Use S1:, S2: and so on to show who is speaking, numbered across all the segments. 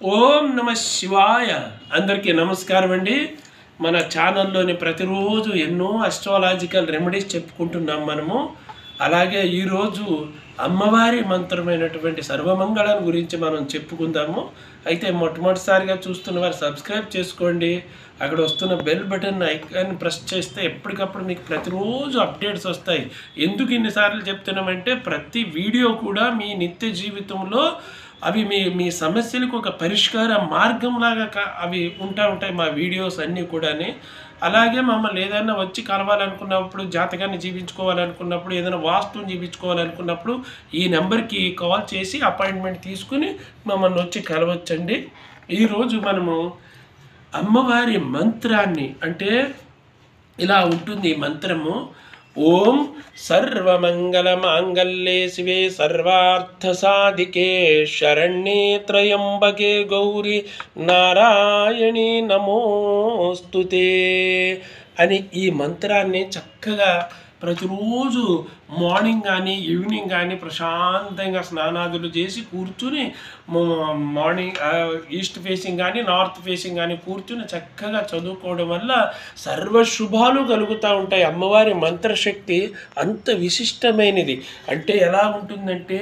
S1: ఓం నమ శివాయ అందరికీ నమస్కారం అండి మన ఛానల్లోని ప్రతిరోజు ఎన్నో అస్ట్రాలాజికల్ రెమెడీస్ చెప్పుకుంటున్నాం మనము అలాగే ఈరోజు అమ్మవారి మంత్రమైనటువంటి సర్వమంగళం గురించి మనం చెప్పుకుందాము అయితే మొట్టమొదటిసారిగా చూస్తున్న వారు సబ్స్క్రైబ్ చేసుకోండి అక్కడ వస్తున్న బెల్ బటన్ ఐకాన్ ప్రెస్ చేస్తే ఎప్పటికప్పుడు మీకు ప్రతిరోజు అప్డేట్స్ వస్తాయి ఎందుకు ఇన్నిసార్లు చెప్తున్నామంటే ప్రతి వీడియో కూడా మీ నిత్య జీవితంలో అవి మీ మీ సమస్యలకు ఒక పరిష్కార మార్గంలాగా క- అవి ఉంటా ఉంటాయి మా వీడియోస్ అన్నీ కూడాని అలాగే మమ్మల్ని ఏదైనా వచ్చి కలవాలనుకున్నప్పుడు జాతకాన్ని జీవించుకోవాలనుకున్నప్పుడు ఏదైనా వాస్తుని జీవించుకోవాలనుకున్నప్పుడు ఈ నెంబర్కి కాల్ చేసి అపాయింట్మెంట్ తీసుకుని మమ్మల్ని వచ్చి కలవచ్చండి ఈరోజు మనము అమ్మవారి మంత్రాన్ని అంటే ఇలా ఉంటుంది ఈ మంత్రము ఓం సర్వమంగళ మాంగళ్యే శివే సర్వార్థ సాధికే శరణ్యే త్రయంబకే గౌరి నారాయణి నమోస్తుతే అని ఈ మంత్రాన్ని చక్కగా ప్రతిరోజు మార్నింగ్ కానీ ఈవినింగ్ కానీ ప్రశాంతంగా స్నానాదులు చేసి కూర్చుని మ- మార్నింగ్ ఆ, ఈస్ట్ ఫేసింగ్ కానీ నార్త్ ఫేసింగ్ కానీ కూర్చుని చక్కగా చదువుకోవడం వల్ల సర్వ శుభాలు కలుగుతూ ఉంటాయి అమ్మవారి మంత్రశక్తి అంత విశిష్టమైనది అంటే ఎలా ఉంటుందంటే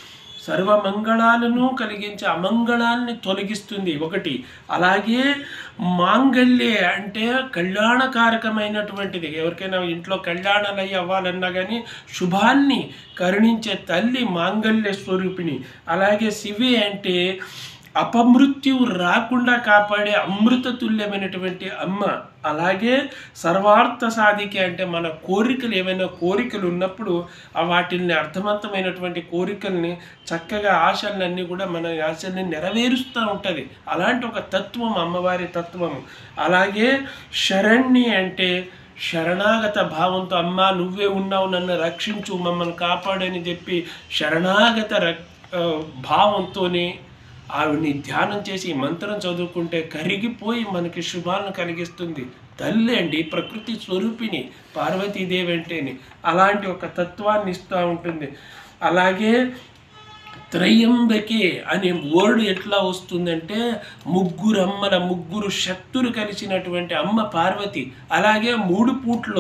S1: సర్వమంగళాలను కలిగించే అమంగళాన్ని తొలగిస్తుంది ఒకటి అలాగే మాంగళ్యే అంటే కళ్యాణకారకమైనటువంటిది ఎవరికైనా ఇంట్లో కళ్యాణాలు అయ్యి అవ్వాలన్నా కానీ శుభాన్ని కరుణించే తల్లి మాంగళ్య స్వరూపిణి అలాగే శివి అంటే అపమృత్యువు రాకుండా కాపాడే అమృత తుల్యమైనటువంటి అమ్మ అలాగే సర్వార్థ సాధికి అంటే మన కోరికలు ఏమైనా కోరికలు ఉన్నప్పుడు ఆ వాటిల్ని అర్థవంతమైనటువంటి కోరికల్ని చక్కగా ఆశలన్నీ కూడా మన ఆశల్ని నెరవేరుస్తూ ఉంటుంది అలాంటి ఒక తత్వం అమ్మవారి తత్వం అలాగే శరణ్య అంటే శరణాగత భావంతో అమ్మ నువ్వే ఉన్నావు నన్ను రక్షించు మమ్మల్ని కాపాడని చెప్పి శరణాగత రక్- ఆ, భావంతోనే ఆవిడ్ని ధ్యానం చేసి ఈ మంత్రం చదువుకుంటే కరిగిపోయి మనకి శుభాలను కలిగిస్తుంది తల్లి అండి ప్రకృతి స్వరూపిణి పార్వతీదేవి అంటేని అలాంటి ఒక తత్వాన్ని ఇస్తూ ఉంటుంది అలాగే త్రయంబకే అనే వర్డ్ ఎట్లా వస్తుందంటే ముగ్గురు అమ్మల ముగ్గురు శక్తులు కలిసినటువంటి అమ్మ పార్వతి అలాగే మూడు పూట్లు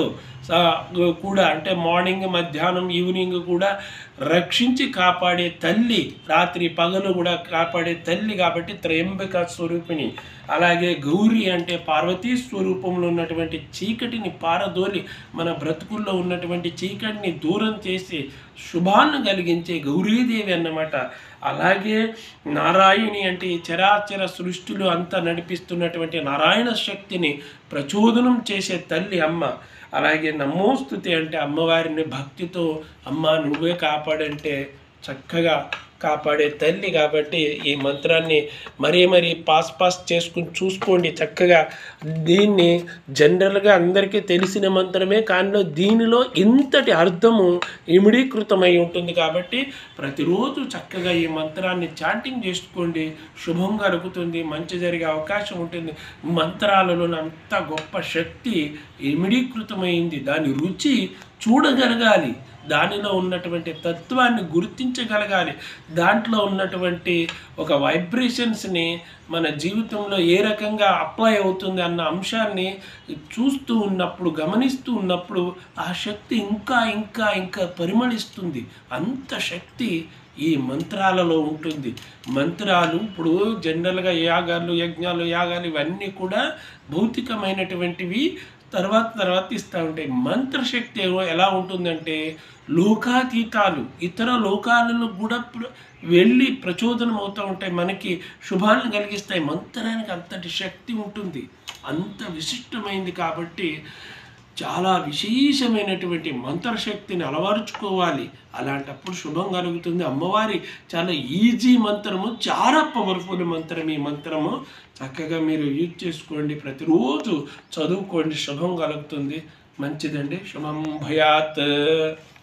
S1: స- కూడా అంటే మార్నింగ్ మధ్యాహ్నం ఈవినింగ్ కూడా రక్షించి కాపాడే తల్లి రాత్రి పగలు కూడా కాపాడే తల్లి కాబట్టి త్రయంబక స్వరూపిణి అలాగే గౌరీ అంటే పార్వతీ స్వరూపంలో ఉన్నటువంటి చీకటిని పారదోలి మన బ్రతుకుల్లో ఉన్నటువంటి చీకటిని దూరం చేసి శుభాన్ని కలిగించే గౌరీదేవి అన్నమాట అలాగే నారాయణి అంటే ఈ చరాచర సృష్టిలో అంతా నడిపిస్తున్నటువంటి నారాయణ శక్తిని ప్రచోదనం చేసే తల్లి అమ్మ అలాగే నమోస్తుతి అంటే అమ్మవారిని భక్తితో అమ్మ నువ్వే కాపాడంటే చక్కగా కాపాడే తల్లి కాబట్టి ఈ మంత్రాన్ని మరీ మరీ పాస్ పాస్ చేసుకుని చూసుకోండి చక్కగా దీన్ని జనరల్గా అందరికీ తెలిసిన మంత్రమే కానీ దీనిలో ఇంతటి అర్థము ఇమిడీకృతమై ఉంటుంది కాబట్టి ప్రతిరోజు చక్కగా ఈ మంత్రాన్ని చాటింగ్ చేసుకోండి శుభం కలుగుతుంది మంచి జరిగే అవకాశం ఉంటుంది మంత్రాలలో అంత గొప్ప శక్తి ఇమిడీకృతమైంది దాని రుచి చూడగలగాలి దానిలో ఉన్నటువంటి తత్వాన్ని గుర్తించగలగాలి దాంట్లో ఉన్నటువంటి ఒక వైబ్రేషన్స్ని మన జీవితంలో ఏ రకంగా అప్లై అవుతుంది అన్న అంశాన్ని చూస్తూ ఉన్నప్పుడు గమనిస్తూ ఉన్నప్పుడు ఆ శక్తి ఇంకా ఇంకా ఇంకా పరిమళిస్తుంది అంత శక్తి ఈ మంత్రాలలో ఉంటుంది మంత్రాలు ఇప్పుడు జనరల్గా యాగాలు యజ్ఞాలు యాగాలు ఇవన్నీ కూడా భౌతికమైనటువంటివి తర్వాత తర్వాత ఇస్తూ ఉంటాయి మంత్రశక్తి ఏమో ఎలా ఉంటుందంటే లోకాతీతాలు ఇతర లోకాలలో కూడా ప్ర- వెళ్ళి ప్రచోదనం అవుతూ ఉంటాయి మనకి శుభాలను కలిగిస్తాయి మంత్రానికి అంతటి శక్తి ఉంటుంది అంత విశిష్టమైంది కాబట్టి చాలా విశేషమైనటువంటి మంత్రశక్తిని అలవరుచుకోవాలి అలాంటప్పుడు శుభం కలుగుతుంది అమ్మవారి చాలా ఈజీ మంత్రము చాలా పవర్ఫుల్ మంత్రం ఈ మంత్రము చక్కగా మీరు యూజ్ చేసుకోండి ప్రతిరోజు చదువుకోండి శుభం కలుగుతుంది మంచిదండి శుభం భయాత్